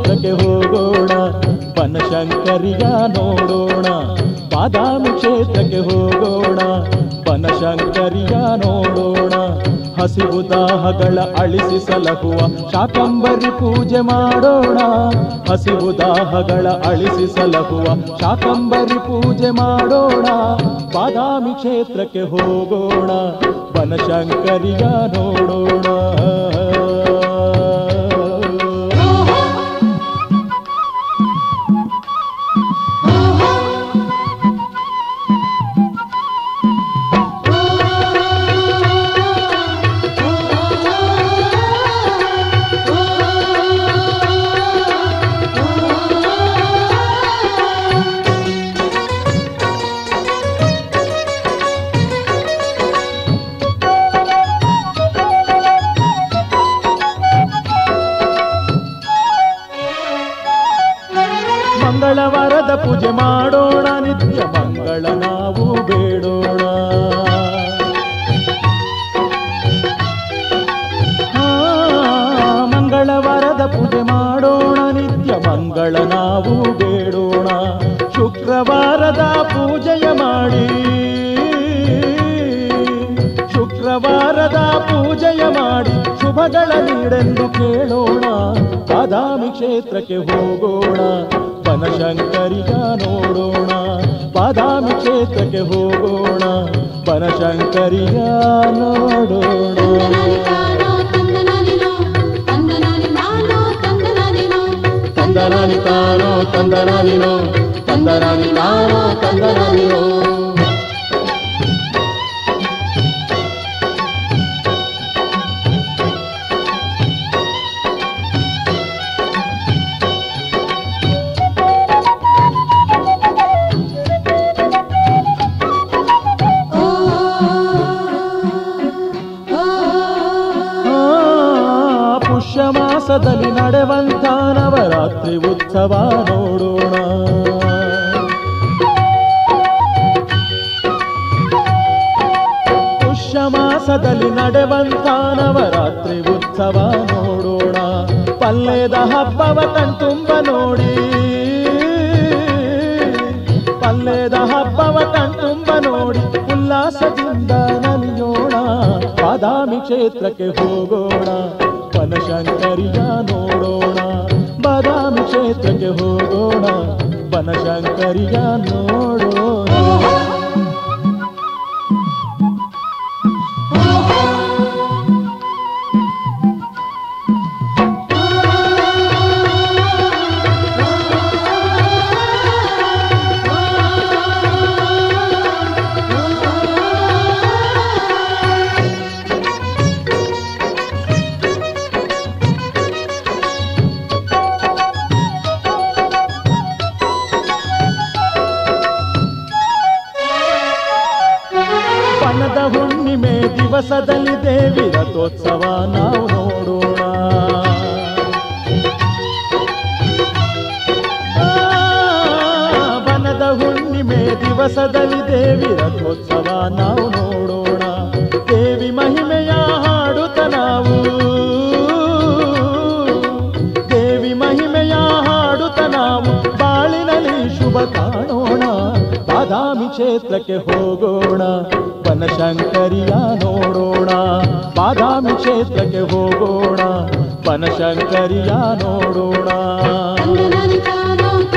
ಕ್ಷೇತ್ರಕ್ಕೆ ಹೋಗೋಣ ಬನಶಂಕರಿಯ ನೋಡೋಣ ಬಾದಾಮಿ ಕ್ಷೇತ್ರಕ್ಕೆ ಹೋಗೋಣ ಬನಶಂಕರಿಯ ನೋಡೋಣ ಹಸಿವು ದಾಹಗಳ ಅಳಿಸಿ ಸಲಹುವ ಶಾಕಂಬರಿ ಪೂಜೆ ಮಾಡೋಣ ಹಸಿವು ದಾಹಗಳ ಅಳಿಸಿ ಸಲಹುವ ಶಾಕಂಬರಿ ಪೂಜೆ ಮಾಡೋಣ ಬಾದಾಮಿ ಕ್ಷೇತ್ರಕ್ಕೆ ಹೋಗೋಣ ಬನಶಂಕರಿಯ ನೋಡೋಣ ಮಂಗಳವಾರದ ಪೂಜೆ ಮಾಡೋಣ ನಿತ್ಯ ಮಂಗಳ ನಾವು ಬೇಡೋಣ ಆ, ಮಂಗಳವಾರದ ಪೂಜೆ ಮಾಡೋಣ ನಿತ್ಯ ಮಂಗಳ ನಾವು ಬೇಡೋಣ ಶುಕ್ರವಾರದ ಪೂಜೆಯ ಮಾಡಿ ಶುಕ್ರವಾರದ ಪೂಜೆಯ ಮಾಡಿ ಶುಭಗಳ ನೀಡೆಂದು ಕೇಳೋಣ ಬಾದಾಮಿ ಕ್ಷೇತ್ರಕ್ಕೆ ಹೋಗೋಣ ಬನಶಂಕರಿಯ ನೋಡೋಣ ಬಾದಾಮಿ ಕ್ಷೇತ್ರಕ್ಕೆ ಹೋಗೋಣ ಬನಶಂಕರಿಯ ನೋಡೋಣ ತಂದನಾನಿ ತಾನೋ ತಂದನಾನಿನೋ ತಂದನಾನಿ ತಾನೋ ತಂದನಾನಿನೋ ಆ, ಪುಷ್ಯ ಮಾಸದಲ್ಲಿ ನಡೆವಂತ ನವರಾತ್ರಿ ಉತ್ಸವ ನೋಡೋಣ ಪುಷ್ಯ ಮಾಸದಲ್ಲಿ ನಡೆವಂತ ನವರಾತ್ರಿ ಉತ್ಸವ ನೋಡೋಣ ಪಲ್ಲೆದ ಹಬ್ಬವ ಕಣ್ತುಂಬ ನೋಡಿ ಪಲ್ಲೆದ ಹಬ್ಬವ ಕಣ್ತುಂಬ ನೋಡಿ ಉಲ್ಲಾಸದಿಂದ ನಲಿಯೋಣ ಬಾದಾಮಿ ಕ್ಷೇತ್ರಕ್ಕೆ ಹೋಗೋಣ ಬನಶಂಕರಿಯ ನೋಡೋಣ ಬಾದಾಮಿ ಕ್ಷೇತ್ರಕ್ಕೆ ಹೋಗೋಣ ಬನಶಂಕರಿಯ ನೋಡೋಣ ಬಣ್ಣದ ಹುಣ್ಣಿಮೆ ದಿವಸದಲ್ಲಿ ದೇವಿ ರಥೋತ್ಸವ ನಾವು ನೋಡೋಣ ಆ, ಬನದ ಹುಣ್ಣಿಮೆ ದಿವಸದಲ್ಲಿ ದೇವಿ ರಥೋತ್ಸವ ನಾವು ನೋಡೋಣ ದೇವಿ ಮಹಿಮೆಯ ಹಾಡುತ್ತ ನಾವು ದೇವಿ ಮಹಿಮೆಯ ಹಾಡುತ್ತ ನಾವು ಬಾಳಿನಲ್ಲಿ ಶುಭ ಕಾಣೋಣ ಬಾದಾಮಿ ಕ್ಷೇತ್ರಕ್ಕೆ ಹೋಗೋಣ ಬನಶಂಕರಿಯ ನೋಡೋಣ ಬಾದಾಮಿ ಕ್ಷೇತ್ರಕ್ಕೆ ಹೋಗೋಣ ಬನಶಂಕರಿಯ ನೋಡೋಣ